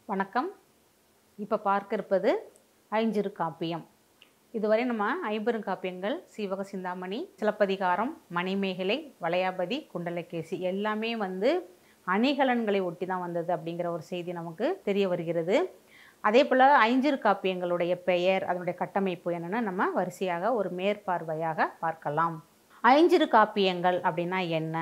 வணக்கம் இப்போ பார்க்க இருப்பது ஐஞ்சிறு காப்பியம் இதுவரை நம்ம ஐம்பெருங்காப்பியங்கள் சீவக சிந்தாமணி சிலப்பதிகாரம் மணிமேகலை வளையாபதி குண்டலகேசி எல்லாமே வந்து அணிகலன்களை ஒட்டி தான் வந்தது அப்படிங்கிற ஒரு செய்தி நமக்கு தெரிய வருகிறது அதே போல் ஐஞ்சிறு காப்பியங்களுடைய பெயர் அதனுடைய கட்டமைப்பு என்னென்னு நம்ம வரிசையாக ஒரு மேற்பார்வையாக பார்க்கலாம் ஐஞ்சிறு காப்பியங்கள் அப்படின்னா என்ன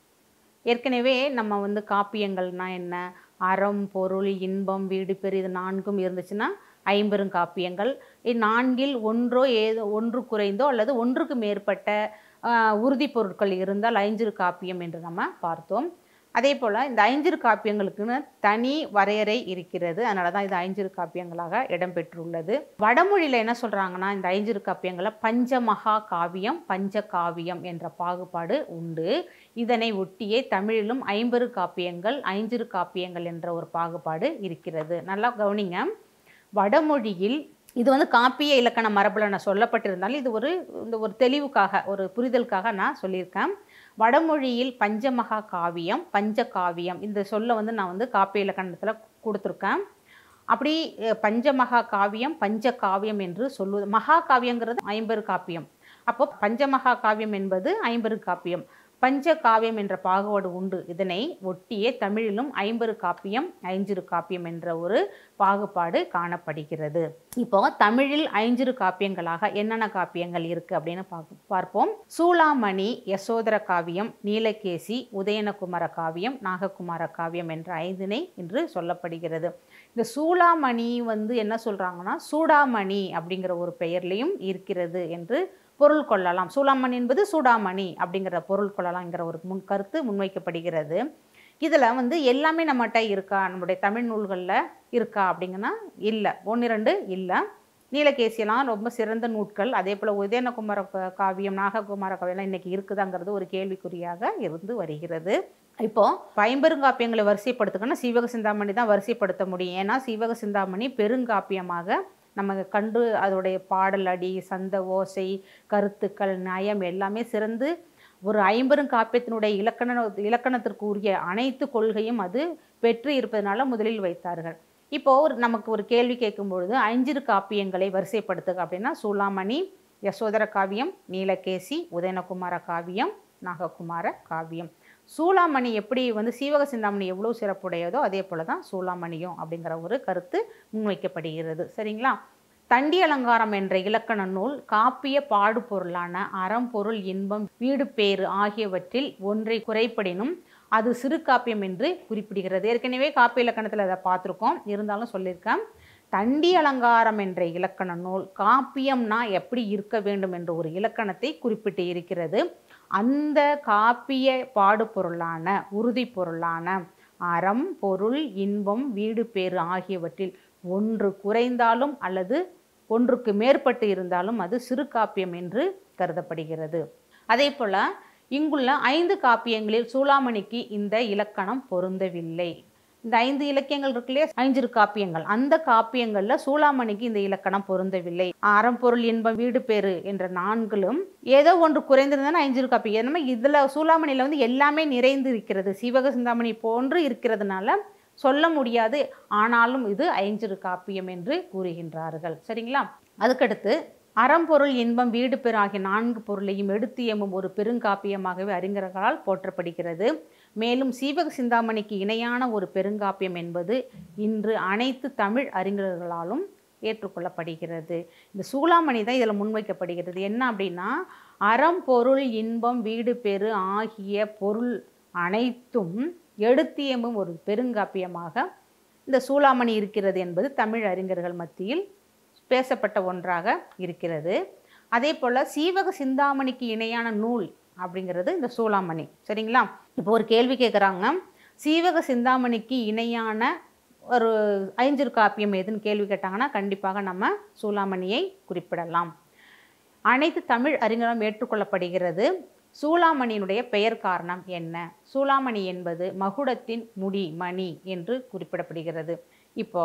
ஏற்கனவே நம்ம வந்து காப்பியங்கள்னா என்ன அறம் பொருள் இன்பம் வீடு பெரு இது நான்கும் இருந்துச்சுன்னா ஐம்பெரும் காப்பியங்கள் இந்நான்கில் ஒன்றோ ஏதோ ஒன்று குறைந்தோ அல்லது ஒன்றுக்கு மேற்பட்ட ஆஹ், உறுதிப் பொருட்கள் இருந்தால் ஐஞ்சிறு காப்பியம் என்று நம்ம பார்த்தோம் அதே போல் இந்த ஐஞ்சிறு காப்பியங்களுக்குன்னு தனி வரையறை இருக்கிறது அதனால தான் இது ஐஞ்சிறு காப்பியங்களாக இடம்பெற்றுள்ளது வடமொழியில் என்ன சொல்கிறாங்கன்னா இந்த ஐஞ்சிறு காப்பியங்களை பஞ்சமகா காவியம் பஞ்ச காவியம் என்ற பாகுபாடு உண்டு இதனை ஒட்டியே தமிழிலும் ஐம்பெரு காப்பியங்கள் ஐஞ்சிறு காப்பியங்கள் என்ற ஒரு பாகுபாடு இருக்கிறது நல்லா கவனிங்க வடமொழியில் இது வந்து காப்பிய இலக்கண மரபில் நான் சொல்லப்பட்டிருந்தாலும் இது ஒரு இந்த ஒரு தெளிவுக்காக ஒரு புரிதலுக்காக நான் சொல்லியிருக்கேன் வடமொழியில் பஞ்சமகா காவியம் பஞ்ச காவியம் இந்த சொல்லை வந்து நான் வந்து காப்பிய இலக்கணத்தில் கொடுத்துருக்கேன் அப்படி அஹ், பஞ்சமகா காவியம் பஞ்ச காவியம் என்று சொல்லுவது மகா காவியங்கிறது ஐம்பெரு காப்பியம் அப்போ பஞ்சமகா காவியம் என்பது ஐம்பெரு காப்பியம் பஞ்ச காவியம் என்ற பாகுபாடு உண்டு இதனை ஒட்டியே தமிழிலும் ஐம்பெரு காப்பியம் ஐஞ்சிறு காப்பியம் என்ற ஒரு பாகுபாடு காணப்படுகிறது இப்போ தமிழில் ஐஞ்சிறு காப்பியங்களாக என்னென்ன காப்பியங்கள் இருக்கு அப்படின்னு பார்க்க- பார்ப்போம் சூளாமணி யசோதர காவியம் நீலகேசி உதயனகுமார காவியம் நாககுமார காவியம் என்ற ஐந்தினை இன்று சொல்லப்படுகிறது இந்த சூளாமணி வந்து என்ன சொல்றாங்கன்னா சூடாமணி அப்படிங்கிற ஒரு பெயர்லையும் இருக்கிறது என்று பொருள் கொள்ளலாம் சூளாமணி என்பது சூடாமணி அப்படிங்கிற பொருள் கொள்ளலாம்ங்கிற ஒரு முன் கருத்து முன்வைக்கப்படுகிறது இதில் வந்து எல்லாமே நம்மகிட்ட இருக்கா நம்முடைய தமிழ் நூல்களில் இருக்கா அப்படிங்கன்னா இல்லை ஒன்று ரெண்டு இல்லை நீலகேசியெல்லாம் ரொம்ப சிறந்த நூட்கள் அதே போல் உதயனகுமார கா- காவியம் நாககுமார காவியம்லாம் இன்னைக்கு இருக்குதாங்கிறது ஒரு கேள்விக்குறியாக இருந்து வருகிறது இப்போ பைம்பெருங்காப்பியங்களை வரிசைப்படுத்துக்கன்னா சீவக சிந்தாமணி தான் வரிசைப்படுத்த முடியும் ஏன்னா சீவக சிந்தாமணி பெருங்காப்பியமாக நம்ம கண்டு அதோடைய பாடல் அடி சந்த ஓசை கருத்துக்கள் நயம் எல்லாமே சிறந்து ஒரு ஐம்பெரும் காப்பியத்தினுடைய இலக்கண இலக்கணத்திற்கு உரிய அனைத்து கொள்கையும் அது பெற்று இருப்பதனால முதலில் வைத்தார்கள் இப்போ ஒரு நமக்கு ஒரு கேள்வி கேட்கும் பொழுது ஐஞ்சிறு காப்பியங்களை வரிசைப்படுத்துக அப்படின்னா சூளாமணி யசோதர காவியம் நீலகேசி உதயனகுமார காவியம் நாககுமார காவியம் சூளாமணி எப்படி வந்து சீவக சிந்தாமணி எவ்வளோ சிறப்புடையதோ அதே போல தான் சூளாமணியும் அப்படிங்கிற ஒரு கருத்து முன்வைக்கப்படுகிறது சரிங்களா தண்டி அலங்காரம் என்ற இலக்கண நூல் காப்பிய பாடுபொருளான அறம் பொருள் இன்பம் வீடு பேறு ஆகியவற்றில் ஒன்றை குறைப்படினும் அது சிறு காப்பியம் என்று குறிப்பிடுகிறது ஏற்கனவே காப்பிய இலக்கணத்தில் அதை பார்த்துருக்கோம் இருந்தாலும் சொல்லியிருக்கேன் தண்டி அலங்காரம் என்ற இலக்கண நூல் காப்பியம்னா எப்படி இருக்க வேண்டும் என்ற ஒரு இலக்கணத்தை குறிப்பிட்டு இருக்கிறது அந்த காப்பிய பாடுபொருளான உறுதி பொருளான அறம் பொருள் இன்பம் வீடு பேறு ஆகியவற்றில் ஒன்று குறைந்தாலும் அல்லது ஒன்றுக்கு மேற்பட்டு இருந்தாலும் அது சிறு காப்பியம் என்று கருதப்படுகிறது அதே போல் இங்குள்ள ஐந்து காப்பியங்களில் சூளாமணிக்கு இந்த இலக்கணம் பொருந்தவில்லை இந்த ஐந்து இலக்கியங்கள் இருக்கு இல்லையா ஐஞ்சிறு காப்பியங்கள் அந்த காப்பியங்களில் சூளாமணிக்கு இந்த இலக்கணம் பொருந்தவில்லை அறம்பொருள் இன்பம் வீடு பேறு என்ற நான்களும் ஏதோ ஒன்று குறைந்திருந்தனா ஐஞ்சிறு காப்பியம் என்னமோ இதில் சூளாமணியில் வந்து எல்லாமே நிறைந்து இருக்கிறது சிவக சிந்தாமணி போன்று இருக்கிறதுனால சொல்ல முடியாது ஆனாலும் இது ஐஞ்சிறு காப்பியம் என்று கூறுகின்றார்கள் சரிங்களா அதுக்கடுத்து அறம்பொருள் இன்பம் வீடு பெறு ஆகிய நான்கு பொருளையும் எடுத்து எம்பும் ஒரு பெருங்காப்பியமாகவே அறிஞர்களால் போற்றப்படுகிறது மேலும் சீவக சிந்தாமணிக்கு இணையான ஒரு பெருங்காப்பியம் என்பது இன்று அனைத்து தமிழ் அறிஞர்களாலும் ஏற்றுக்கொள்ளப்படுகிறது இந்த சூளாமணி தான் இதில் முன்வைக்கப்படுகிறது என்ன அப்படின்னா அறம் பொருள் இன்பம் வீடு பெறு ஆகிய பொருள் அனைத்தும் எடுத்தியம்பும் ஒரு பெருங்காப்பியமாக இந்த சூளாமணி இருக்கிறது என்பது தமிழ் அறிஞர்கள் மத்தியில் பேசப்பட்ட ஒன்றாக இருக்கிறது அதே போல் சீவக சிந்தாமணிக்கு இணையான நூல் அப்படிங்கிறது இந்த சூளாமணி சரிங்களா இப்போ ஒரு கேள்வி கேட்குறாங்க சீவக சிந்தாமணிக்கு இணையான ஒரு ஐஞ்சிறு காப்பியம் எதுன்னு கேள்வி கேட்டாங்கன்னா கண்டிப்பாக நம்ம சூளாமணியை குறிப்பிடலாம் அனைத்து தமிழ் அறிஞரும் ஏற்றுக்கொள்ளப்படுகிறது சூளாமணியினுடைய பெயர் காரணம் என்ன சூளாமணி என்பது மகுடத்தின் முடி மணி என்று குறிப்பிடப்படுகிறது இப்போ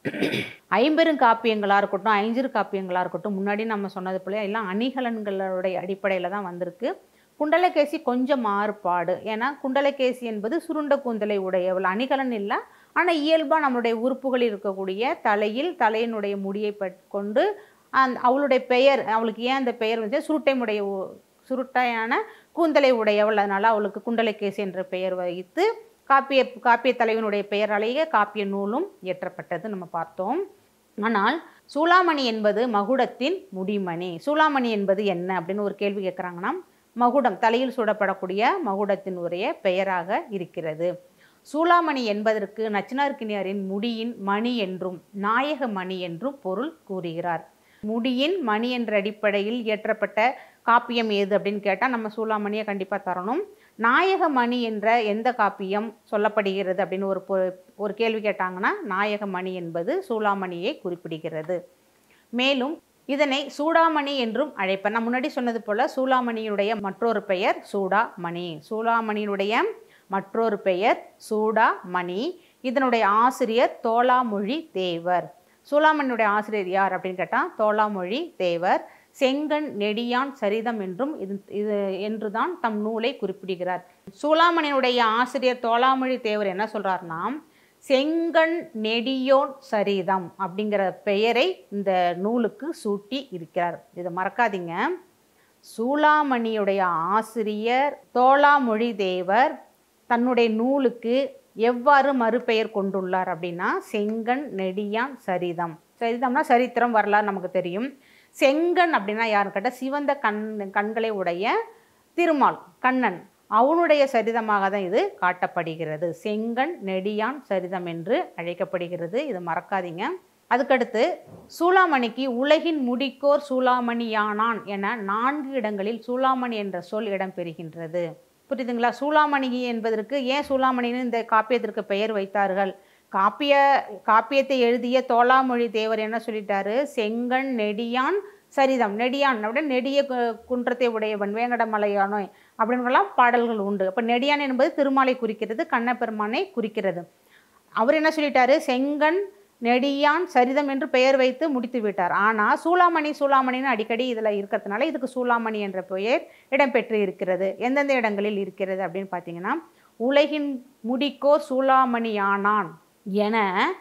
ஐம்பெரும் காப்பியங்களாக இருக்கட்டும் ஐஞ்சிறு காப்பியங்களாக இருக்கட்டும் முன்னாடி நம்ம சொன்னது போல எல்லாம் அணிகலன்களுடைய அடிப்படையில் தான் வந்திருக்கு குண்டலகேசி கொஞ்சம் மாறுபாடு ஏன்னா குண்டலகேசி என்பது சுருண்ட கூந்தலை உடையவள் அணிகலன் இல்லை ஆனால் இயல்பாக நம்மளுடைய உறுப்புகளில் இருக்கக்கூடிய தலையில் தலையினுடைய முடியை பட்- கொண்டு அந்த அவளுடைய பெயர் அவளுக்கு ஏன் அந்த பெயர் வந்து சுருட்டை முடைய உ- சுருட்டையான கூந்தலை உடையவள் அதனால் அவளுக்கு குண்டலகேசி என்ற பெயர் வைத்து காப்பிய காப்பிய தலைவனுடைய பெயராலேயே காப்பிய நூலும் இயற்றப்பட்டது நம்ம பார்த்தோம் ஆனால் சூளாமணி என்பது மகுடத்தின் முடிமணி சூளாமணி என்பது என்ன அப்படின்னு ஒரு கேள்வி கேட்குறாங்கன்னா மகுடம் தலையில் சூடப்படக்கூடிய மகுடத்தின் உடைய பெயராக இருக்கிறது சூளாமணி என்பதற்கு நச்சினார்க்கினியாரின் முடியின் மணி என்றும் நாயக மணி என்றும் பொருள் கூறுகிறார் முடியின் மணி என்ற அடிப்படையில் இயற்றப்பட்ட காப்பியம் ஏது அப்படின்னு கேட்டால் நம்ம சூளாமணியை கண்டிப்பாக தரணும் நாயகமணி என்ற எந்த காப்பியம் சொல்லப்படுகிறது அப்படின்னு ஒரு பொ- ஒரு கேள்வி கேட்டாங்கன்னா நாயகமணி என்பது சூளாமணியை குறிப்பிடுகிறது மேலும் இதனை சூடாமணி என்றும் அழைப்பர் நான் முன்னாடி சொன்னது போல சூளாமணியுடைய மற்றொரு பெயர் சூடாமணி சூளாமணியினுடைய மற்றொரு பெயர் சூடாமணி இதனுடைய ஆசிரியர் தோலாமொழி தேவர் சூளாமணியுடைய ஆசிரியர் யார் அப்படின்னு கேட்டால் தோலாமொழி தேவர் செங்கன் நெடியான் சரிதம் என்றும் இது இது என்றுதான் தம் நூலை குறிப்பிடுகிறார் சூளாமணியுடைய ஆசிரியர் தோலாமொழி தேவர் என்ன சொல்றாருன்னா செங்கண் நெடியோன் சரிதம் அப்படிங்கிற பெயரை இந்த நூலுக்கு சூட்டி இருக்கிறார் இதை மறக்காதீங்க சூளாமணியுடைய ஆசிரியர் தோலாமொழி தேவர் தன்னுடைய நூலுக்கு எவ்வாறு மறுபெயர் கொண்டுள்ளார் அப்படின்னா செங்கன் நெடியான் சரிதம் சரிதம்னா சரித்திரம் வரலாறு நமக்கு தெரியும் செங்கன் அப்படின்னா யாருன்னு கேட்டால் சிவந்த கண் கண்களை உடைய திருமால் கண்ணன் அவனுடைய சரிதமாக தான் இது காட்டப்படுகிறது செங்கன் நெடியான் சரிதம் என்று அழைக்கப்படுகிறது இது மறக்காதீங்க அதுக்கடுத்து சூளாமணிக்கு உலகின் முடிக்கோர் சூளாமணியானான் என நான்கு இடங்களில் சூளாமணி என்ற சொல் இடம்பெறுகின்றது புரியுதுங்களா சூளாமணி என்பதற்கு ஏன் சூளாமணின்னு இந்த காப்பியத்திற்கு பெயர் வைத்தார்கள் காப்பிய காப்பியத்தை எழுதிய தோளாமொழி தேவர் என்ன சொல்லிட்டாரு செங்கண் நெடியான் சரிதம் நெடியான் அப்படின்னு நெடிய கு- குன்றத்தை உடையவன் வேங்கடமலையானோ அப்படின்னுலாம் பாடல்கள் உண்டு அப்போ நெடியான் என்பது திருமாலை குறிக்கிறது கண்ணபெருமானை குறிக்கிறது அவர் என்ன சொல்லிட்டாரு செங்கன் நெடியான் சரிதம் என்று பெயர் வைத்து முடித்து விட்டார் ஆனால் சூளாமணி சூளாமணின்னு அடிக்கடி இதில் இருக்கிறதுனால இதுக்கு சூளாமணி என்ற பெயர் இடம்பெற்று இருக்கிறது எந்தெந்த இடங்களில் இருக்கிறது அப்படின்னு பார்த்தீங்கன்னா உலகின் முடிக்கோ சூளாமணியானான் என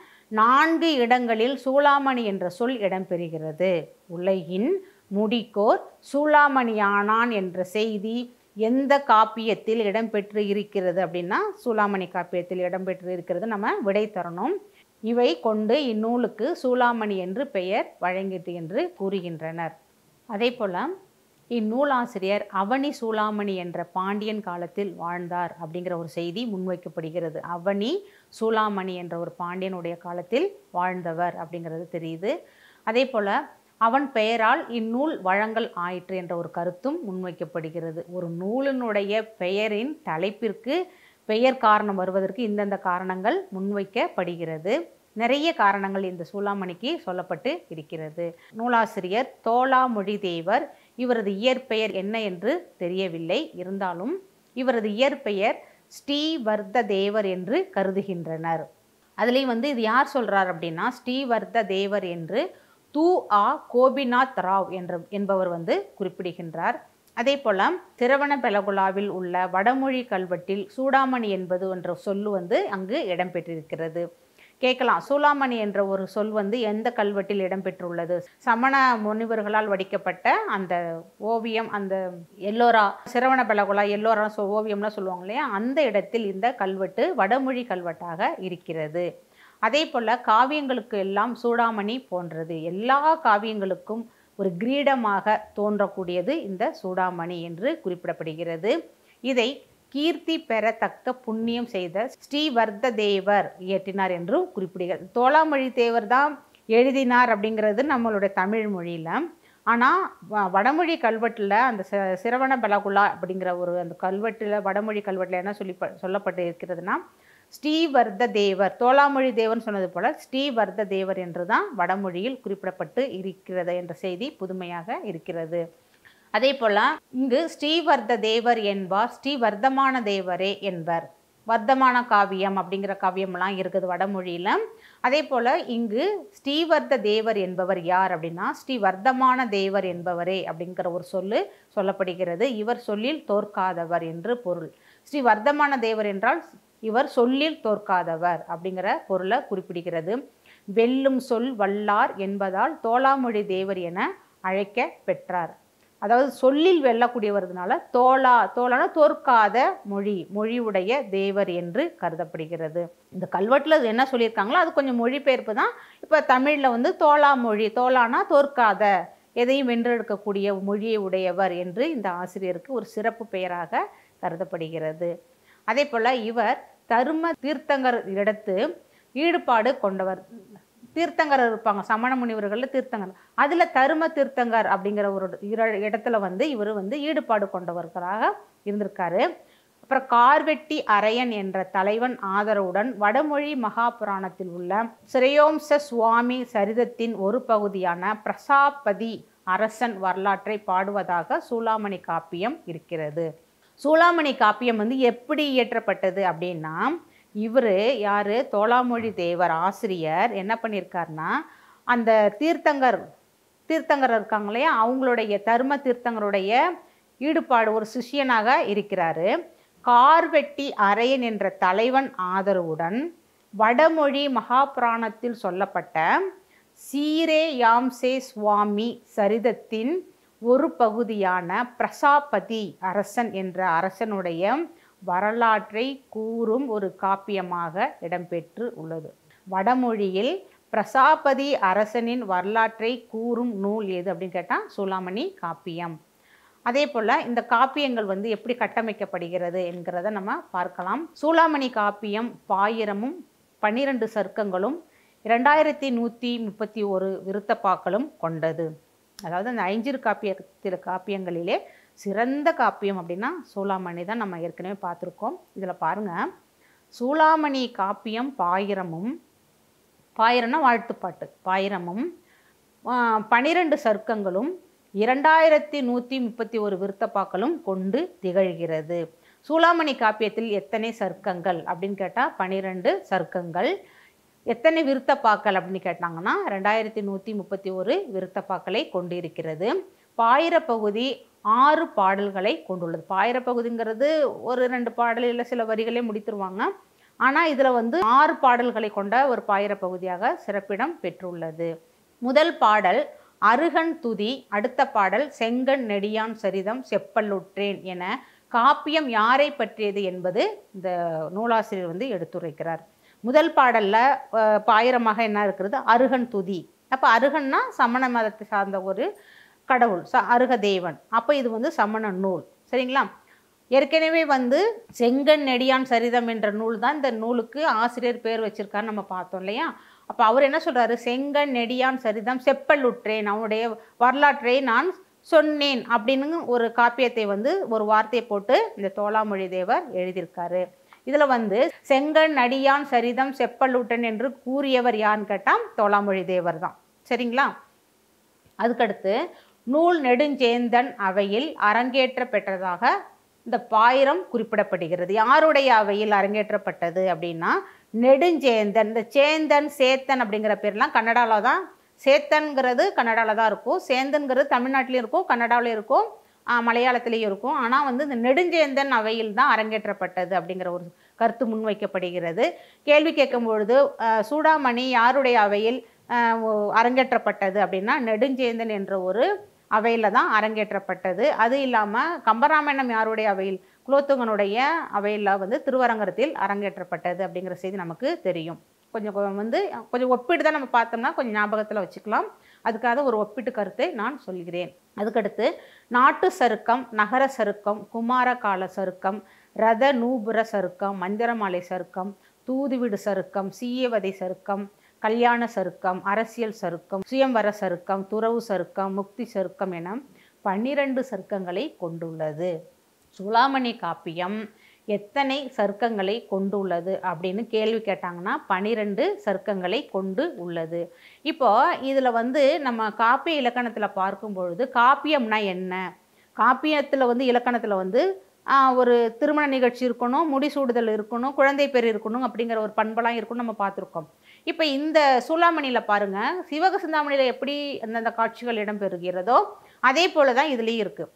நான்கு இடங்களில் சூளாமணி என்ற சொல் இடம்பெறுகிறது உலகின் முடிக்கோர் சூளாமணியானான் என்ற செய்தி எந்த காப்பியத்தில் இடம்பெற்று இருக்கிறது அப்படின்னா சூளாமணி காப்பியத்தில் இடம்பெற்று இருக்கிறது நம்ம விடை தரணும் இவை கொண்டு இந்நூலுக்கு சூளாமணி என்று பெயர் வழங்கிட்டு என்று கூறுகின்றனர் அதே போல் இந்நூலாசிரியர் அவனி சூளாமணி என்ற பாண்டியன் காலத்தில் வாழ்ந்தார் அப்படிங்கிற ஒரு செய்தி முன்வைக்கப்படுகிறது அவனி சூளாமணி என்ற ஒரு பாண்டியனுடைய காலத்தில் வாழ்ந்தவர் அப்படிங்கிறது தெரியுது அதே போல் அவன் பெயரால் இந்நூல் வழங்கல் ஆயிற்று என்ற ஒரு கருத்தும் முன்வைக்கப்படுகிறது ஒரு நூலினுடைய பெயரின் தலைப்பிற்கு பெயர் காரணம் வருவதற்கு இந்தந்த காரணங்கள் முன்வைக்கப்படுகிறது நிறைய காரணங்கள் இந்த சூளாமணிக்கு சொல்லப்பட்டு இருக்கிறது நூலாசிரியர் தோளாமொழி தேவர் இவரது இயற்பெயர் என்ன என்று தெரியவில்லை இருந்தாலும் இவரது இயற்பெயர் ஸ்ரீவர்த்த தேவர் என்று கருதுகின்றனர் அதுலேயும் வந்து இது யார் சொல்றார் அப்படின்னா ஸ்ரீவர்த்த தேவர் என்று து ஆ கோபிநாத் ராவ் என்ற என்பவர் வந்து குறிப்பிடுகின்றார் அதே போல் திருவணபெலகுலாவில் உள்ள வடமொழி கல்வெட்டில் சூடாமணி என்பது என்ற சொல்லு வந்து அங்கு இடம்பெற்றிருக்கிறது கேட்கலாம் சூளாமணி என்ற ஒரு சொல் வந்து எந்த கல்வெட்டில் இடம்பெற்றுள்ளது சமண முனிவர்களால் வடிக்கப்பட்ட அந்த ஓவியம் அந்த எல்லோரா சிரவண பெலகுலா எல்லோரா சொ ஓவியம்லாம் சொல்லுவாங்க இல்லையா அந்த இடத்தில் இந்த கல்வெட்டு வடமொழி கல்வெட்டாக இருக்கிறது அதே போல் காவியங்களுக்கு எல்லாம் சூடாமணி போன்றது எல்லா காவியங்களுக்கும் ஒரு கிரீடமாக தோன்றக்கூடியது இந்த சூடாமணி என்று குறிப்பிடப்படுகிறது இதை கீர்த்தி பெறத்தக்க புண்ணியம் செய்த ஸ்ரீவர்த்த தேவர் இயற்றினார் என்றும் குறிப்பிடுகிறது தோளாமொழி தேவர் தான் எழுதினார் அப்படிங்கிறது நம்மளுடைய தமிழ் மொழியில் ஆனால் வடமொழி கல்வெட்டில் அந்த ச சிரவண பலகுலா அப்படிங்கிற ஒரு அந்த கல்வெட்டில் வடமொழி கல்வெட்டில் என்ன சொல்லி ப- சொல்லப்பட்டு இருக்கிறதுனா ஸ்ரீவர்த்த தேவர் தோளாமொழி தேவன் சொன்னது போல ஸ்ரீவர்த்த தேவர் என்று தான் வடமொழியில் குறிப்பிடப்பட்டு இருக்கிறது என்ற செய்தி புதுமையாக இருக்கிறது அதே போல இங்கு ஸ்ரீவர்த்த தேவர் என்பார் ஸ்ரீவர்த்தமான தேவரே என்பர் வர்த்தமான காவியம் அப்படிங்கிற காவியம்லாம் இருக்குது வடமொழியில் அதே போல் இங்கு ஸ்ரீவர்த்த தேவர் என்பவர் யார் அப்படின்னா ஸ்ரீ வர்த்தமான தேவர் என்பவரே அப்படிங்கிற ஒரு சொல்லு சொல்லப்படுகிறது இவர் சொல்லில் தோற்காதவர் என்று பொருள் ஸ்ரீ வர்த்தமான தேவர் என்றால் இவர் சொல்லில் தோற்காதவர் அப்படிங்கிற பொருளை குறிப்பிடுகிறது வெல்லும் சொல் வல்லார் என்பதால் தோளாமொழி தேவர் என அழைக்க பெற்றார் அதாவது சொல்லில் வெல்லக்கூடியவர்னால தோளா தோளான தோற்காத மொழி மொழியுடைய தேவர் என்று கருதப்படுகிறது இந்த கல்வெட்டில் என்ன சொல்லியிருக்காங்களோ அது கொஞ்சம் மொழிபெயர்ப்பு தான் இப்போ தமிழில் வந்து தோளா மொழி தோளானா தோற்காத எதையும் வென்றெடுக்கக்கூடிய மொழியை உடையவர் என்று இந்த ஆசிரியருக்கு ஒரு சிறப்பு பெயராக கருதப்படுகிறது அதே போல் இவர் தரும தீர்த்தங்கர் இடத்து ஈடுபாடு கொண்டவர் தீர்த்தங்கர் இருப்பாங்க சமண முனிவர்களில் தீர்த்தங்கர் அதில் தரும தீர்த்தங்கர் அப்படிங்கிற ஒரு இர- இடத்துல வந்து இவர் வந்து ஈடுபாடு கொண்டவர்களாக இருந்திருக்காரு அப்புறம் கார்வெட்டி அரையன் என்ற தலைவன் ஆதரவுடன் வடமொழி மகாபுராணத்தில் உள்ள சிரயோம்ச சுவாமி சரிதத்தின் ஒரு பகுதியான பிரசாபதி அரசன் வரலாற்றை பாடுவதாக சூளாமணி காப்பியம் இருக்கிறது சூளாமணி காப்பியம் வந்து எப்படி இயற்றப்பட்டது அப்படின்னா இவர் யார் தோளாமொழி தேவர் ஆசிரியர் என்ன பண்ணியிருக்காருன்னா அந்த தீர்த்தங்கர் தீர்த்தங்கர் இருக்காங்க இல்லையா அவங்களுடைய தர்ம தீர்த்தங்கருடைய ஈடுபாடு ஒரு சிஷ்யனாக இருக்கிறாரு கார்வெட்டி அரையன் என்ற தலைவன் ஆதரவுடன் வடமொழி மகாபுராணத்தில் சொல்லப்பட்ட சீரே யாம்சே சுவாமி சரிதத்தின் ஒரு பகுதியான பிரசாபதி அரசன் என்ற அரசனுடைய வரலாற்றை கூறும் ஒரு காப்பியமாக இடம்பெற்று உள்ளது வடமொழியில் பிரசாபதி அரசனின் வரலாற்றை கூறும் நூல் எது அப்படின்னு கேட்டால் சூளாமணி காப்பியம் அதே போல் இந்த காப்பியங்கள் வந்து எப்படி கட்டமைக்கப்படுகிறது என்கிறத நம்ம பார்க்கலாம் சூளாமணி காப்பியம் பாயிரமும் பன்னிரண்டு சர்க்கங்களும் இரண்டாயிரத்தி நூற்றி முப்பத்தி ஒரு விருத்தப்பாக்களும் கொண்டது அதாவது அந்த ஐஞ்சிறு காப்பியத்தில் காப்பியங்களிலே சிறந்த காப்பியம் அப்படின்னா சூளாமணி தான் நம்ம ஏற்கனவே பார்த்துருக்கோம் இதில் பாருங்கள் சூளாமணி காப்பியம் பாயிரமும் பாயிரம்னா வாழ்த்துப்பாட்டு பாயிரமும் பனிரெண்டு சர்க்கங்களும் இரண்டாயிரத்தி நூற்றி முப்பத்தி ஒரு விருத்தப்பாக்களும் கொண்டு திகழ்கிறது சூளாமணி காப்பியத்தில் எத்தனை சர்க்கங்கள் அப்படின்னு கேட்டால் பனிரெண்டு சர்க்கங்கள் எத்தனை விருத்தப்பாக்கள் அப்படின்னு கேட்டாங்கன்னா ரெண்டாயிரத்தி நூற்றி முப்பத்தி ஒரு விருத்தப்பாக்களை கொண்டிருக்கிறது பாயிர பகுதி ஆறு பாடல்களை கொண்டுள்ளது பாயிர பகுதிங்கிறது ஒரு ரெண்டு பாடலில் சில வரிகளே முடித்துருவாங்க ஆனால் இதில் வந்து ஆறு பாடல்களை கொண்ட ஒரு பாயிர பகுதியாக சிறப்பிடம் பெற்றுள்ளது முதல் பாடல் அருகன் துதி அடுத்த பாடல் செங்கன் நெடியான் சரிதம் செப்பல்லுற்றேன் என காப்பியம் யாரை பற்றியது என்பது இந்த நூலாசிரியர் வந்து எடுத்துரைக்கிறார் முதல் பாடலில் பாயிரமாக என்ன இருக்கிறது அருகன் துதி அப்போ அருகன்னா சமண மதத்தை சார்ந்த ஒரு கடவுள் ச அருக தேவன் அப்போ இது வந்து சமண நூல் சரிங்களா ஏற்கனவே வந்து செங்கன் நெடியான் சரிதம் என்ற நூல் தான் இந்த நூலுக்கு ஆசிரியர் பேர் வச்சிருக்காருன்னு நம்ம பார்த்தோம் இல்லையா அப்போ அவர் என்ன சொல்றாரு செங்கன் நெடியான் சரிதம் செப்பல்லுற்றேன் அவனுடைய வரலாற்றை நான் சொன்னேன் அப்படின்னு ஒரு காப்பியத்தை வந்து ஒரு வார்த்தையை போட்டு இந்த தோளாமொழி தேவர் எழுதியிருக்காரு இதில் வந்து செங்கன் நடியான் சரிதம் செப்பல்லுட்டன் என்று கூறியவர் யாருன்னு கேட்டால் தோளாமொழி தேவர் தான் சரிங்களா அதுக்கடுத்து நூல் நெடுஞ்சேந்தன் அவையில் அரங்கேற்ற பெற்றதாக இந்த பாயிரம் குறிப்பிடப்படுகிறது யாருடைய அவையில் அரங்கேற்றப்பட்டது அப்படின்னா நெடுஞ்சேந்தன் இந்த சேந்தன் சேத்தன் அப்படிங்கிற பேர்லாம் கன்னடாவில் தான் சேத்தன்கிறது கன்னடாவில் தான் இருக்கும் சேந்தன்கிறது தமிழ்நாட்டிலையும் இருக்கும் கன்னடாவிலையும் இருக்கும் ஆஹ் மலையாளத்திலையும் இருக்கும் ஆனால் வந்து இந்த நெடுஞ்சேந்தன் அவையில் தான் அரங்கேற்றப்பட்டது அப்படிங்கிற ஒரு கருத்து முன்வைக்கப்படுகிறது கேள்வி கேட்கும் பொழுது ஆஹ் சூடாமணி யாருடைய அவையில் ஆஹ் ஒ- அரங்கேற்றப்பட்டது அப்படின்னா நெடுஞ்சேந்தன் என்ற ஒரு அவையில் தான் அரங்கேற்றப்பட்டது அது இல்லாமல் கம்பராமாயணம் யாருடைய அவையில் குலோத்துங்கனுடைய அவையில் வந்து திருவரங்கத்தில் அரங்கேற்றப்பட்டது அப்படிங்கிற செய்தி நமக்கு தெரியும் கொஞ்சம் கொ- வந்து கொஞ்சம் ஒப்பிட்டு தான் நம்ம பார்த்தோம்னா கொஞ்சம் ஞாபகத்தில் வச்சுக்கலாம் அதுக்காக ஒரு ஒப்பிட்டு கருத்தை நான் சொல்கிறேன் அதுக்கடுத்து நாட்டு சருக்கம் நகர சருக்கம் குமார கால சருக்கம் ரத நூபுர சருக்கம் மந்திரமாலை சருக்கம் தூதுவிடு சருக்கம் சீயவதை சருக்கம் கல்யாண சருக்கம் அரசியல் சருக்கம் சுயம்வர சருக்கம் துறவு சருக்கம் முக்தி சருக்கம் என பன்னிரண்டு சருக்கங்களை கொண்டுள்ளது சூளாமணி காப்பியம் எத்தனை சருக்கங்களை கொண்டுள்ளது அப்படின்னு கேள்வி கேட்டாங்கன்னா பனிரெண்டு சருக்கங்களை கொண்டு உள்ளது இப்போ இதில் வந்து நம்ம காப்பிய இலக்கணத்தில் பார்க்கும் பொழுது காப்பியம்னா என்ன காப்பியத்தில் வந்து இலக்கணத்தில் வந்து ஆஹ், ஒரு திருமண நிகழ்ச்சி இருக்கணும் முடிசூடுதல் இருக்கணும் குழந்தை பேர் இருக்கணும் அப்படிங்கிற ஒரு பண்பெல்லாம் இருக்குன்னு நம்ம பார்த்துருக்கோம் இப்போ இந்த சூளாமணியில் பாருங்கள் சிவக சிந்தாமணியில் எப்படி அந்தந்த காட்சிகள் இடம்பெறுகிறதோ அதே போல தான் இதுலேயும் இருக்குது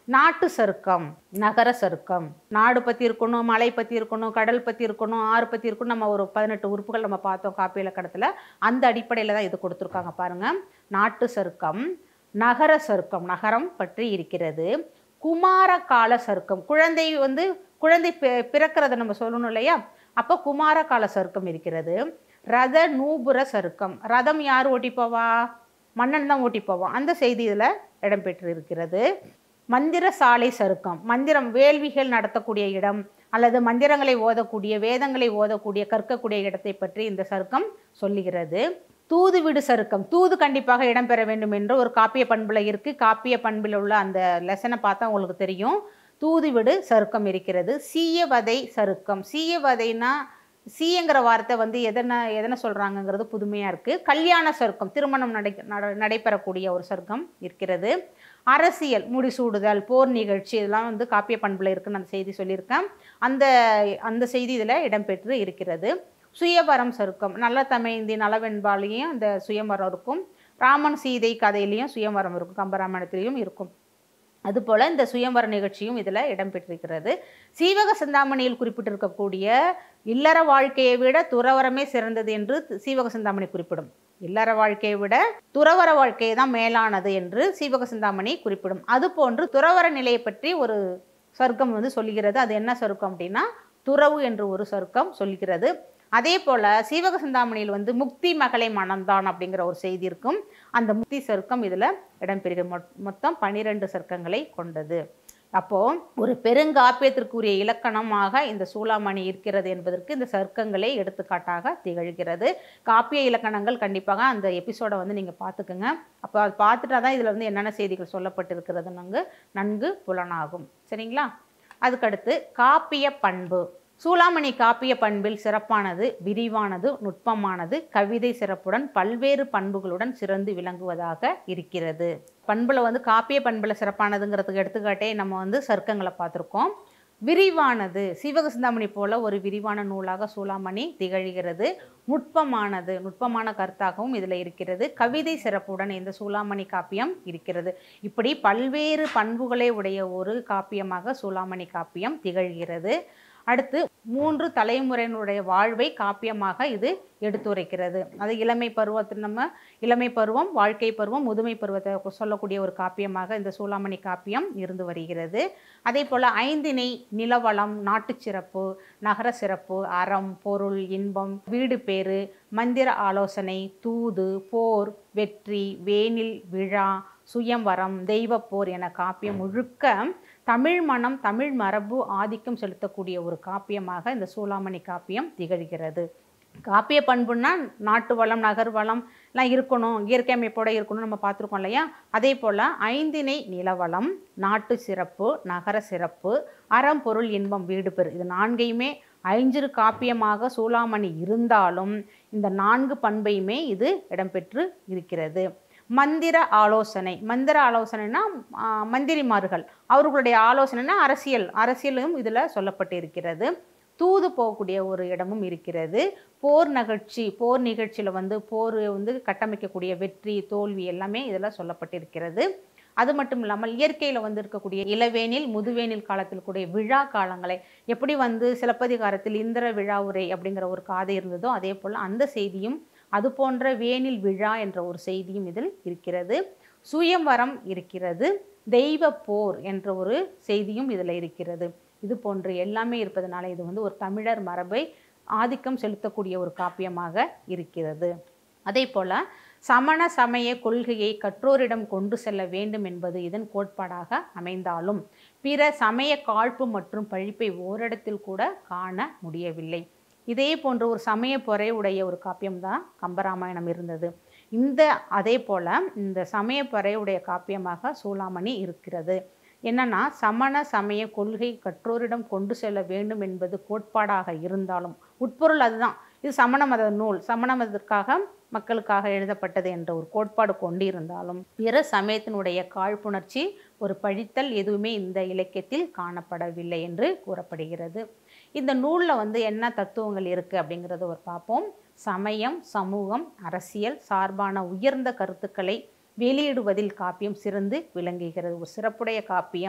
நாட்டு சருக்கம் நகர சருக்கம் நாடு பற்றி இருக்கணும் மலை பற்றி இருக்கணும் கடல் பற்றி இருக்கணும் ஆறு பற்றி இருக்கணும் நம்ம ஒரு பதினெட்டு உறுப்புகள் நம்ம பார்த்தோம் காப்பி இலக்கணத்தில் அந்த அடிப்படையில் தான் இது கொடுத்துருக்காங்க பாருங்கள் நாட்டு சருக்கம் நகர சருக்கம் நகரம் பற்றி இருக்கிறது குமார கால சருக்கம் குழந்தை வந்து குழந்தை பி- பிறக்கிறத நம்ம சொல்லணும் இல்லையா அப்போ குமார கால சருக்கம் இருக்கிறது ரத நூபுர சருக்கம் ரதம் யார் ஓட்டி போவா மன்னன் தான் ஓட்டி போவான் அந்த செய்தி இதில் இடம்பெற்று இருக்கிறது மந்திர சாலை சருக்கம் மந்திரம் வேள்விகள் நடத்தக்கூடிய இடம் அல்லது மந்திரங்களை ஓதக்கூடிய வேதங்களை ஓதக்கூடிய கற்கக்கூடிய இடத்தை பற்றி இந்த சருக்கம் சொல்லுகிறது தூது விடு சருக்கம் தூது கண்டிப்பாக இடம்பெற வேண்டும் என்று ஒரு காப்பிய பண்புல இருக்கு காப்பிய பண்பில் உள்ள அந்த லெசனை பார்த்தா உங்களுக்கு தெரியும் தூதுவிடு சருக்கம் இருக்கிறது சீயவதை சருக்கம் சீயவதைனா சீயங்கிற வார்த்தை வந்து எதனை எதனை சொல்கிறாங்கங்கிறது புதுமையாக இருக்குது கல்யாண சருக்கம் திருமணம் நடை நட- நடைபெறக்கூடிய ஒரு சருக்கம் இருக்கிறது அரசியல் முடிசூடுதல் போர் நிகழ்ச்சி இதெல்லாம் வந்து காப்பிய பண்பில் இருக்குன்னு அந்த செய்தி சொல்லியிருக்கேன் அந்த அந்த செய்தி இதில் இடம்பெற்று இருக்கிறது சுயவரம் சருக்கம் நல்ல தமைந்தி நலவெண்பாலையும் இந்த சுயவரம் இருக்கும் ராமன் சீதை கதையிலையும் சுயவரம் இருக்கும் கம்பராமாயணத்திலையும் இருக்கும் அதுபோல் இந்த சுயம்வர நிகழ்ச்சியும் இதில் இடம்பெற்றிருக்கிறது சீவக சிந்தாமணியில் குறிப்பிட்டிருக்கக்கூடிய இல்லற வாழ்க்கையை விட துறவரமே சிறந்தது என்று சீவக சிந்தாமணி குறிப்பிடும் இல்லற வாழ்க்கையை விட துறவர வாழ்க்கை தான் மேலானது என்று சீவக சிந்தாமணி குறிப்பிடும் அதுபோன்று துறவர நிலையை பற்றி ஒரு சருக்கம் வந்து சொல்லுகிறது அது என்ன சருக்கம் அப்படின்னா துறவு என்று ஒரு சருக்கம் சொல்கிறது அதே போல் சீவக சிந்தாமணியில் வந்து முக்தி மகளை மணந்தான் அப்படிங்கிற ஒரு செய்தி இருக்கும் அந்த முக்தி சருக்கம் இதில் இடம்பெறுகிறது மொ- மொத்தம் பன்னிரெண்டு சருக்கங்களை கொண்டது அப்போ ஒரு பெருங்காப்பியத்திற்குரிய இலக்கணமாக இந்த சூளாமணி இருக்கிறது என்பதற்கு இந்த சருக்கங்களே எடுத்துக்காட்டாக திகழ்கிறது காப்பிய இலக்கணங்கள் கண்டிப்பாக அந்த எபிசோடை வந்து நீங்கள் பார்த்துக்குங்க அப்போ அது பார்த்துட்டா தான் இதில் வந்து என்னென்ன செய்திகள் சொல்லப்பட்டிருக்கிறது நன்கு நன்கு புலனாகும் சரிங்களா அதுக்கடுத்து காப்பிய பண்பு சூளாமணி காப்பிய பண்பில் சிறப்பானது விரிவானது நுட்பமானது கவிதை சிறப்புடன் பல்வேறு பண்புகளுடன் சிறந்து விளங்குவதாக இருக்கிறது பண்புல வந்து காப்பிய பண்புல சிறப்பானதுங்கிறதுக்கு எடுத்துக்காட்டே நம்ம வந்து சர்க்கங்களை பார்த்துருக்கோம் விரிவானது சீவக சிந்தாமணி போல ஒரு விரிவான நூலாக சூளாமணி திகழ்கிறது நுட்பமானது நுட்பமான கருத்தாகவும் இதில் இருக்கிறது கவிதை சிறப்புடன் இந்த சூளாமணி காப்பியம் இருக்கிறது இப்படி பல்வேறு பண்புகளை உடைய ஒரு காப்பியமாக சூளாமணி காப்பியம் திகழ்கிறது அடுத்து மூன்று தலைமுறையினுடைய வாழ்வை காப்பியமாக இது எடுத்துரைக்கிறது அது இளமை பருவத்தில் நம்ம இளமை பருவம் வாழ்க்கை பருவம் முதுமை பருவத்தை சொல்லக்கூடிய ஒரு காப்பியமாக இந்த சூளாமணி காப்பியம் இருந்து வருகிறது அதே போல் ஐந்திணை நிலவளம் நாட்டுச் சிறப்பு நகர சிறப்பு அறம் பொருள் இன்பம் வீடு பேறு மந்திர ஆலோசனை தூது போர் வெற்றி வேனில் விழா சுயம்வரம் தெய்வப்போர் என காப்பியம் முழுக்க தமிழ் மனம் தமிழ் மரபு ஆதிக்கம் செலுத்தக்கூடிய ஒரு காப்பியமாக இந்த சூளாமணி காப்பியம் திகழ்கிறது காப்பிய பண்புன்னா நாட்டு வளம் நகர் வளம் எல்லாம் இருக்கணும் இயற்கை அமைப்போட இருக்கணும்னு நம்ம பார்த்துருக்கோம் இல்லையா அதே போல் ஐந்திணை நிலவளம் நாட்டு சிறப்பு நகர சிறப்பு அறம் பொருள் இன்பம் வீடு பெறு இது நான்கையுமே ஐஞ்சிறு காப்பியமாக சூளாமணி இருந்தாலும் இந்த நான்கு பண்பையுமே இது இடம்பெற்று இருக்கிறது மந்திர ஆலோசனை மந்திர ஆலோசனைனா ஆ, மந்திரிமார்கள் அவர்களுடைய ஆலோசனைனா அரசியல் அரசியலும் இதில் சொல்லப்பட்டிருக்கிறது தூது போகக்கூடிய ஒரு இடமும் இருக்கிறது போர் நிகழ்ச்சி போர் நிகழ்ச்சியில் வந்து போர் வந்து கட்டமைக்கக்கூடிய வெற்றி தோல்வி எல்லாமே இதில் சொல்லப்பட்டிருக்கிறது அது மட்டும் இல்லாமல் இயற்கையில் வந்து இருக்கக்கூடிய இளவேனில் முதுவேனில் காலத்தில் கூடிய விழா காலங்களை எப்படி வந்து சிலப்பதிகாரத்தில் இந்திர விழா உரை அப்படிங்கிற ஒரு காதை இருந்ததோ அதே போல் அந்த செய்தியும் அது போன்ற வேனில் விழா என்ற ஒரு செய்தியும் இதில் இருக்கிறது சுயம்வரம் இருக்கிறது தெய்வ போர் என்ற ஒரு செய்தியும் இதில் இருக்கிறது இது போன்று எல்லாமே இருப்பதனால இது வந்து ஒரு தமிழர் மரபை ஆதிக்கம் செலுத்தக்கூடிய ஒரு காப்பியமாக இருக்கிறது அதே போல் சமண சமய கொள்கையை கற்றோரிடம் கொண்டு செல்ல வேண்டும் என்பது இதன் கோட்பாடாக அமைந்தாலும் பிற சமய காழ்ப்பு மற்றும் பழிப்பை ஓரிடத்தில் கூட காண முடியவில்லை இதே போன்ற ஒரு சமய பொறை உடைய ஒரு காப்பியம்தான் கம்பராமாயணம் இருந்தது இந்த அதே போல் இந்த சமய பொறையுடைய காப்பியமாக சூளாமணி இருக்கிறது என்னன்னா சமண சமய கொள்கை கற்றோரிடம் கொண்டு செல்ல வேண்டும் என்பது கோட்பாடாக இருந்தாலும் உட்பொருள் அதுதான் இது சமண மத நூல் சமண மதத்திற்காக மக்களுக்காக எழுதப்பட்டது என்ற ஒரு கோட்பாடு கொண்டிருந்தாலும் பிற சமயத்தினுடைய காழ்ப்புணர்ச்சி ஒரு பழித்தல் எதுவுமே இந்த இலக்கியத்தில் காணப்படவில்லை என்று கூறப்படுகிறது இந்த நூலில் வந்து என்ன தத்துவங்கள் இருக்குது அப்படிங்கிறத ஒரு பார்ப்போம் சமயம் சமூகம் அரசியல் சார்பான உயர்ந்த கருத்துக்களை வெளியிடுவதில் காப்பியம் சிறந்து விளங்குகிறது ஒரு சிறப்புடைய காப்பியம்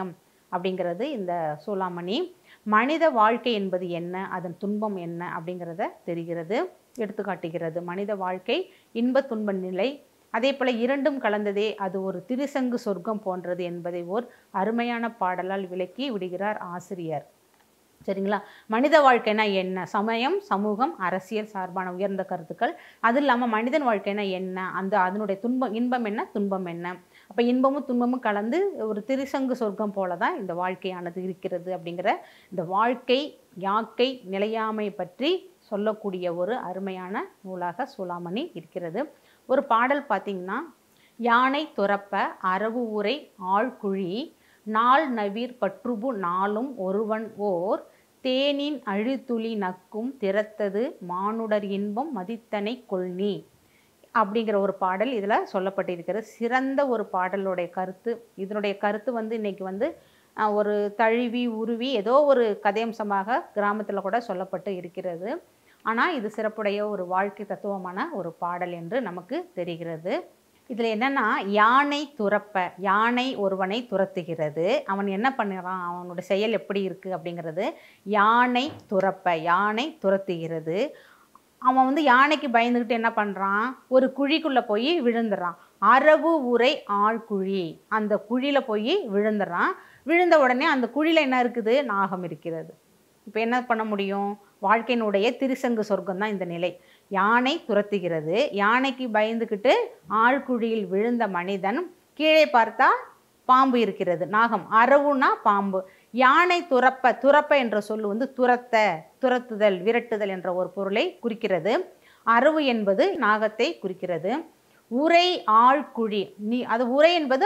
அப்படிங்கிறது இந்த சூளாமணி மனித வாழ்க்கை என்பது என்ன அதன் துன்பம் என்ன அப்படிங்கிறத தெரிகிறது எடுத்துக்காட்டுகிறது மனித வாழ்க்கை இன்ப துன்ப நிலை அதே போல் இரண்டும் கலந்ததே அது ஒரு திருசங்கு சொர்க்கம் போன்றது என்பதை ஓர் அருமையான பாடலால் விளக்கி விடுகிறார் ஆசிரியர் சரிங்களா மனித வாழ்க்கைனா என்ன சமயம் சமூகம் அரசியல் சார்பான உயர்ந்த கருத்துக்கள் அது இல்லாமல் மனிதன் வாழ்க்கைனா என்ன அந்த அதனுடைய துன்பம் இன்பம் என்ன துன்பம் என்ன அப்போ இன்பமும் துன்பமும் கலந்து ஒரு திருசங்கு சொர்க்கம் போல தான் இந்த வாழ்க்கையானது இருக்கிறது அப்படிங்கிற இந்த வாழ்க்கை யாக்கை நிலையாமை பற்றி சொல்லக்கூடிய ஒரு அருமையான நூலாக சூளாமணி இருக்கிறது ஒரு பாடல் பார்த்திங்கன்னா யானை துறப்ப அரவு ஊரை ஆழ்குழி நாள் நவீர் பற்றுபு நாளும் ஒருவன் ஓர் தேனின் அழுத்துளி நக்கும் திறத்தது மானுடர் இன்பம் மதித்தனை கொள்னி அப்படிங்கிற ஒரு பாடல் இதில் சொல்லப்பட்டிருக்கிறது சிறந்த ஒரு பாடலுடைய கருத்து இதனுடைய கருத்து வந்து இன்னைக்கு வந்து அஹ், ஒரு தழுவி உருவி ஏதோ ஒரு கதையம்சமாக கிராமத்தில் கூட சொல்லப்பட்டு இருக்கிறது ஆனால் இது சிறப்புடைய ஒரு வாழ்க்கை தத்துவமான ஒரு பாடல் என்று நமக்கு தெரிகிறது இதில் என்னன்னா யானை துரப்ப யானை ஒருவனை துரத்துகிறது அவன் என்ன பண்ணுறான் அவனோட செயல் எப்படி இருக்குது அப்படிங்கிறது யானை துரப்ப யானை துரத்துகிறது அவன் வந்து யானைக்கு பயந்துக்கிட்டு என்ன பண்ணுறான் ஒரு குழிக்குள்ளே போய் விழுந்துடுறான் அரவு உரை ஆழ்குழி அந்த குழியில் போய் விழுந்துடுறான் விழுந்த உடனே அந்த குழியில் என்ன இருக்குது நாகம் இருக்கிறது இப்போ என்ன பண்ண முடியும் வாழ்க்கையினுடைய திருசங்கு சொர்க்கம் தான் இந்த நிலை யானை துரத்துகிறது யானைக்கு பயந்துக்கிட்டு ஆழ்குழியில் விழுந்த மனிதன் கீழே பார்த்தா பாம்பு இருக்கிறது நாகம் அரவுனா பாம்பு யானை துரப்ப துரப்ப என்ற சொல் வந்து துரத்த துரத்துதல் விரட்டுதல் என்ற ஒரு பொருளை குறிக்கிறது அரவு என்பது நாகத்தை குறிக்கிறது உரை ஆழ்குழி நீ அது உரை என்பது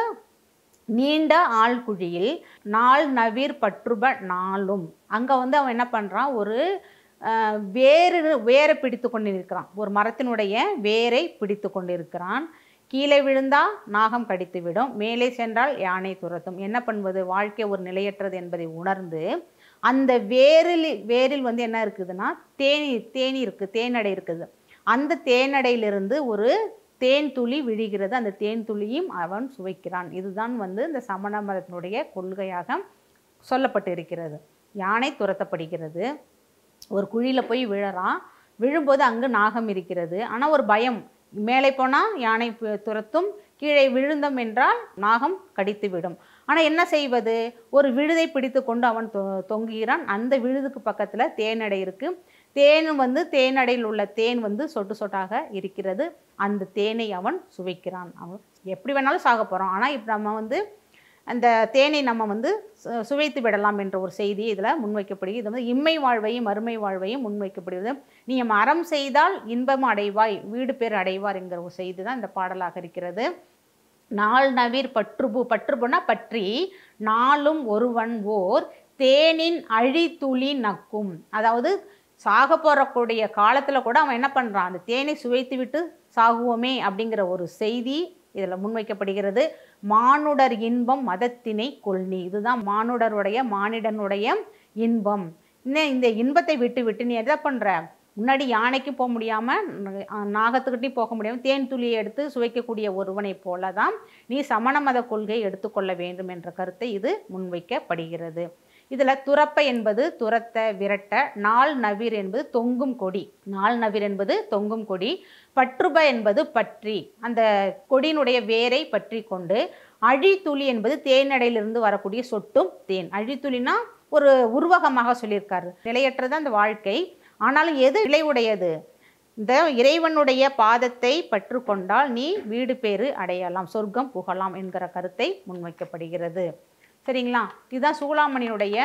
நீண்ட ஆழ்குழியில் நாள் நவீர் பற்றுப நாளும் அங்கே வந்து அவன் என்ன பண்ணுறான் ஒரு அஹ், வேறு வேரை பிடித்து கொண்டு இருக்கிறான் ஒரு மரத்தினுடைய வேரை பிடித்து கொண்டு இருக்கிறான் கீழே விழுந்தால் நாகம் கடித்து விடும் மேலே சென்றால் யானை துரத்தும் என்ன பண்ணுவது வாழ்க்கை ஒரு நிலையற்றது என்பதை உணர்ந்து அந்த வேரில் வேரில் வந்து என்ன இருக்குதுன்னா தேனி தேனி இருக்குது தேனடை இருக்குது அந்த தேனடையிலிருந்து ஒரு தேன் துளி விழுகிறது அந்த தேன் துளியும் அவன் சுவைக்கிறான் இதுதான் வந்து இந்த சமண மதத்தினுடைய கொள்கையாக சொல்லப்பட்டு இருக்கிறது யானை துரத்தப்படுகிறது ஒரு குழியில் போய் விழறான் விழும்போது அங்கு நாகம் இருக்கிறது ஆனால் ஒரு பயம் மேலே போனால் யானை பு- துரத்தும் கீழே விழுந்தோம் என்றால் நாகம் கடித்து விடும் ஆனால் என்ன செய்வது ஒரு விழுதை பிடித்து கொண்டு அவன் தொ தொங்குகிறான் அந்த விழுதுக்கு பக்கத்தில் தேனடை இருக்கு தேன் வந்து தேனடையில் உள்ள தேன் வந்து சொட்டு சொட்டாக இருக்கிறது அந்த தேனை அவன் சுவைக்கிறான் அவன் எப்படி வேணாலும் சாக போகிறான் ஆனால் இப்போ நம்ம வந்து அந்த தேனை நம்ம வந்து சு- சுவைத்து விடலாம் என்ற ஒரு செய்தி இதில் முன்வைக்கப்படுகிறது இது வந்து இம்மை வாழ்வையும் மறுமை வாழ்வையும் முன்வைக்கப்படுகிறது நீ அறம் செய்தால் இன்பம் அடைவாய் வீடு பேர் அடைவார் என்கிற ஒரு செய்தி தான் இந்த பாடலாக இருக்கிறது நாள் நவீர் பற்றுபு பற்றுபுனா பற்றி நாளும் ஒருவன் ஓர் தேனின் அழித்துளி நக்கும் அதாவது சாக போறக்கூடிய காலத்தில் கூட அவன் என்ன பண்ணுறான் அந்த தேனை சுவைத்து விட்டு சாகுவோமே அப்படிங்கிற ஒரு செய்தி இதில் முன்வைக்கப்படுகிறது மானுடர் இன்பம் மதத்தினை கொள்னி இதுதான் மானுடருடைய மானிடனுடைய இன்பம் இன்னும் இந்த இன்பத்தை விட்டு விட்டு நீ எதை பண்ணுற முன்னாடி யானைக்கும் போக முடியாமல் நாகத்துக்கிட்டையும் போக முடியாமல் தேன் துளியை எடுத்து சுவைக்கக்கூடிய ஒருவனைப் போல தான் நீ சமண மத கொள்கையை எடுத்துக்கொள்ள வேண்டும் என்ற கருத்தை இது முன்வைக்கப்படுகிறது இதில் துரப்ப என்பது துரத்த விரட்ட நாள் நவீர் என்பது தொங்கும் கொடி நாள் நவீர் என்பது தொங்கும் கொடி பற்றுப என்பது பற்றி அந்த கொடியினுடைய வேரை பற்றி கொண்டு அழித்துளி என்பது தேனடையிலிருந்து வரக்கூடிய சொட்டும் தேன் அழித்துளினா ஒரு உருவகமாக சொல்லியிருக்காரு நிலையற்றது அந்த வாழ்க்கை ஆனாலும் எது நிலையுடையது இந்த இறைவனுடைய பாதத்தை பற்று கொண்டால் நீ வீடு பேறு அடையலாம் சொர்க்கம் புகலாம் என்கிற கருத்தை முன்வைக்கப்படுகிறது சரிங்களா இதுதான் சூளாமணியினுடைய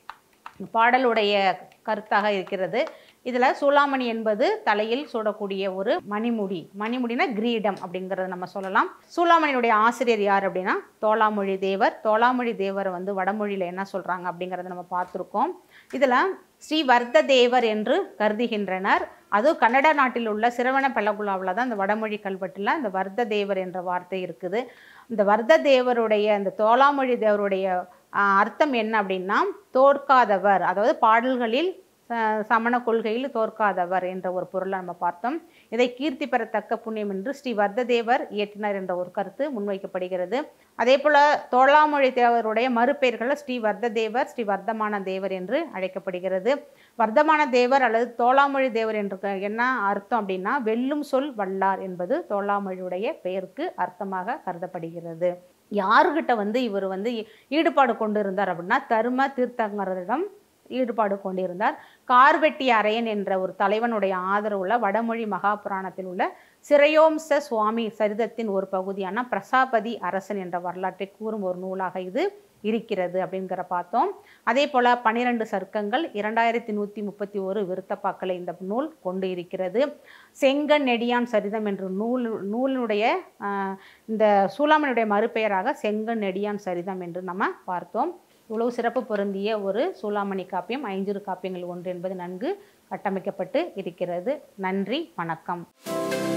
பாடலுடைய கருத்தாக இருக்கிறது இதில் சூளாமணி என்பது தலையில் சூடக்கூடிய ஒரு மணிமுடி மணிமுடினா கிரீடம் அப்படிங்கிறத நம்ம சொல்லலாம் சூளாமணியுடைய ஆசிரியர் யார் அப்படின்னா தோளாமொழி தேவர் தோளாமொழி தேவர் வந்து வடமொழியில் என்ன சொல்கிறாங்க அப்படிங்கிறத நம்ம பார்த்துருக்கோம் இதில் ஸ்ரீ வர்த்த தேவர் என்று கருதுகின்றனர் அதுவும் கன்னட நாட்டில் உள்ள சிரவண பெல்லகுலாவில் தான் இந்த வடமொழி கல்வெட்டில் இந்த வர்த்த தேவர் என்ற வார்த்தை இருக்குது இந்த வர்த்த தேவருடைய இந்த தோளாமொழி தேவருடைய ஆஹ், அர்த்தம் என்ன அப்படின்னா தோற்காதவர் அதாவது பாடல்களில் ச- சமண கொள்கையில் தோற்காதவர் என்ற ஒரு பொருளை நம்ம பார்த்தோம் இதை கீர்த்தி பெறத்தக்க புண்ணியம் என்று ஸ்ரீ வர்த்ததேவர் இயற்றினார் என்ற ஒரு கருத்து முன்வைக்கப்படுகிறது அதே போல் தோளாமொழி தேவருடைய மறுபெயர்களில் ஸ்ரீ வர்த்ததேவர் ஸ்ரீ வர்த்தமான தேவர் என்று அழைக்கப்படுகிறது வர்த்தமான தேவர் அல்லது தோளாமொழி தேவர் என்று க- என்ன அர்த்தம் அப்படின்னா வெல்லும் சொல் வல்லார் என்பது தோளாமொழியுடைய பெயருக்கு அர்த்தமாக கருதப்படுகிறது யாருக்கிட்ட வந்து இவர் வந்து ஈ- ஈடுபாடு கொண்டு இருந்தார் அப்படின்னா தர்ம தீர்த்தங்கரிடம் ஈடுபாடு கொண்டிருந்தார் கார்வெட்டி அரையன் என்ற ஒரு தலைவனுடைய ஆதரவுள்ள வடமொழி மகாபுராணத்தில் உள்ள சிறையோம்ச சுவாமி சரிதத்தின் ஒரு பகுதியான பிரசாபதி அரசன் என்ற வரலாற்றை கூறும் ஒரு நூலாக இது இருக்கிறது அப்படிங்கிற பார்த்தோம் அதே போல் பன்னிரண்டு சர்க்கங்கள் இரண்டாயிரத்தி நூற்றி முப்பத்தி ஒரு விருத்தப்பாக்களை இந்த நூல் கொண்டு இருக்கிறது செங்கன் நெடியான் சரிதம் என்ற நூல் நூலினுடைய ஆஹ், இந்த சூளாமணியுடைய மறுபெயராக செங்கன் நெடியான் சரிதம் என்று நம்ம பார்த்தோம் இவ்வளவு சிறப்பு பொருந்திய ஒரு சூளாமணி காப்பியம் ஐஞ்சிறு காப்பியங்கள் ஒன்று என்பது நன்கு கட்டமைக்கப்பட்டு இருக்கிறது நன்றி வணக்கம்